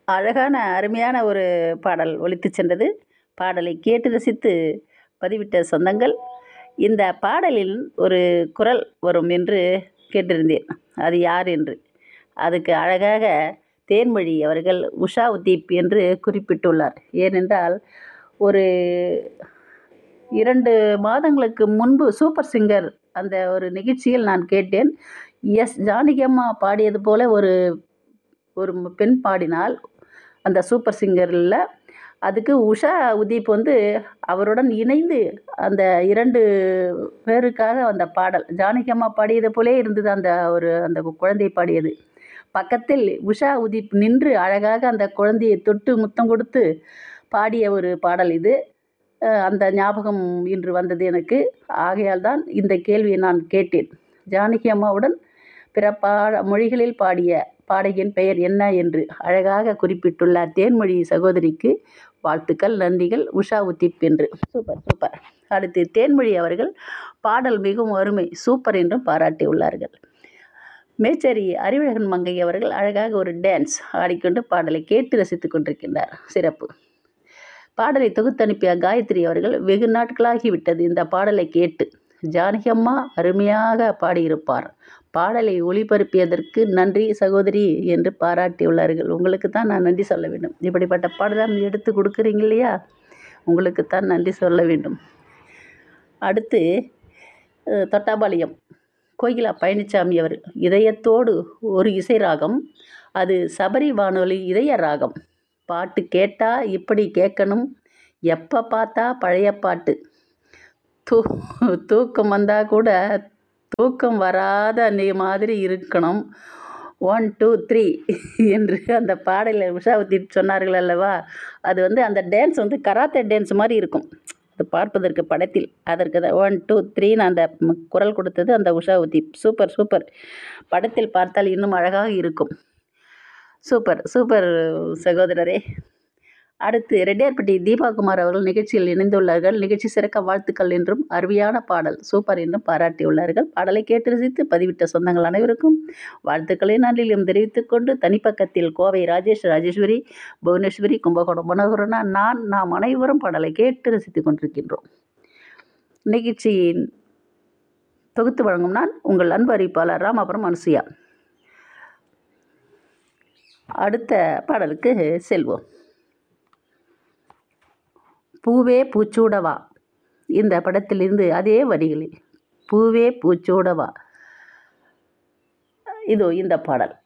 அழகான அருமையான ஒரு பாடல் ஒலித்துச் சென்றது பாடலை கேட்டு ரசித்து பதிவிட்ட சொந்தங்கள் இந்த பாடலில் ஒரு குரல் வரும் என்று கேட்டிருந்தேன் அது யார் என்று அதுக்கு அழகாக தேன்மொழி அவர்கள் உஷா உதீப் என்று குறிப்பிட்டுள்ளார் ஏனென்றால் ஒரு இரண்டு மாதங்களுக்கு முன்பு சூப்பர் சிங்கர் அந்த ஒரு நிகழ்ச்சியில் நான் கேட்டேன் எஸ் ஜானகி அம்மா பாடியது போல ஒரு ஒரு பெண் பாடினால் அந்த சூப்பர் சிங்கரில் அதுக்கு உஷா உதீப் வந்து அவருடன் இணைந்து அந்த இரண்டு பேருக்காக அந்த பாடல் ஜானகி அம்மா பாடியது போலே இருந்தது அந்த ஒரு அந்த குழந்தை பாடியது பக்கத்தில் உஷா உதீப் நின்று அழகாக அந்த குழந்தையை தொட்டு முத்தம் கொடுத்து பாடிய ஒரு பாடல் இது அஹ் அந்த ஞாபகம் இன்று வந்தது எனக்கு ஆகையால் தான் இந்த கேள்வியை நான் கேட்டேன் ஜானகி அம்மாவுடன் பிற பா மொழிகளில் பாடிய பாடகியின் பெயர் என்ன என்று அழகாக குறிப்பிட்டுள்ள தேன்மொழி சகோதரிக்கு வாழ்த்துக்கள் நன்றிகள் உஷா உத்திப் என்று சூப்பர் சூப்பர் அடுத்து தேன்மொழி அவர்கள் பாடல் மிகவும் அருமை சூப்பர் என்றும் பாராட்டியுள்ளார்கள் மேச்சேரி அறிவழகன் மங்கை அவர்கள் அழகாக ஒரு டான்ஸ் ஆடிக்கொண்டு பாடலை கேட்டு ரசித்துக் கொண்டிருக்கின்றார் சிறப்பு பாடலை தொகுத்தனுப்பிய காயத்ரி அவர்கள் வெகு நாட்களாகிவிட்டது இந்த பாடலை கேட்டு ஜானகி அம்மா அருமையாக பாடியிருப்பார் பாடலை ஒளிபரப்பியதற்கு நன்றி சகோதரி என்று பாராட்டியுள்ளார்கள் உங்களுக்கு தான் நான் நன்றி சொல்ல வேண்டும் இப்படிப்பட்ட பாடலாம் எடுத்து கொடுக்குறீங்க இல்லையா உங்களுக்கு தான் நன்றி சொல்ல வேண்டும் அடுத்து அஹ், தொட்டாபாளையம் கோகிலா பழனிசாமி அவர் இதயத்தோடு ஒரு இசை ராகம் அது சபரி வானொலி இதய ராகம் பாட்டு கேட்டால் இப்படி கேட்கணும் எப்போ பார்த்தா பழைய பாட்டு தூ தூக்கம் வந்தால் கூட தூக்கம் வராத நீ மாதிரி இருக்கணும் ஒன் டூ த்ரீ என்று அந்த பாடலில் உஷாவுதீப் சொன்னார்கள் அல்லவா அது வந்து அந்த டான்ஸ் வந்து கராத்தே டான்ஸ் மாதிரி இருக்கும் அது பார்ப்பதற்கு படத்தில் அதற்கு தான் ஒன் டூ த்ரீன்னு அந்த ம் குரல் கொடுத்தது அந்த உஷா உதீப் சூப்பர் சூப்பர் படத்தில் பார்த்தால் இன்னும் அழகாக இருக்கும் சூப்பர் சூப்பர் சகோதரரே அடுத்து ரெட்டியார்பட்டி தீபாகுமார் அவர்கள் நிகழ்ச்சியில் இணைந்துள்ளார்கள் நிகழ்ச்சி சிறக்க வாழ்த்துக்கள் என்றும் அருமையான பாடல் சூப்பர் என்றும் பாராட்டியுள்ளார்கள் பாடலை கேட்டு ரசித்து பதிவிட்ட சொந்தங்கள் அனைவருக்கும் வாழ்த்துக்களை நன்றியிலும் தெரிவித்துக் கொண்டு தனிப்பக்கத்தில் கோவை ராஜேஷ் ராஜேஸ்வரி புவனேஸ்வரி கும்பகோணம் மனோகரனா நான் நாம் அனைவரும் பாடலை கேட்டு ரசித்துக் கொண்டிருக்கின்றோம் நிகழ்ச்சியின் தொகுத்து வழங்கும் நான் உங்கள் அன்பு அறிவிப்பாளர் ராமாபுரம் அனுசுயா அடுத்த பாடலுக்கு செல்வோம் பூவே பூச்சூடவா இந்த படத்திலிருந்து அதே வரிகளில் பூவே பூச்சூடவா இதோ இந்த பாடல்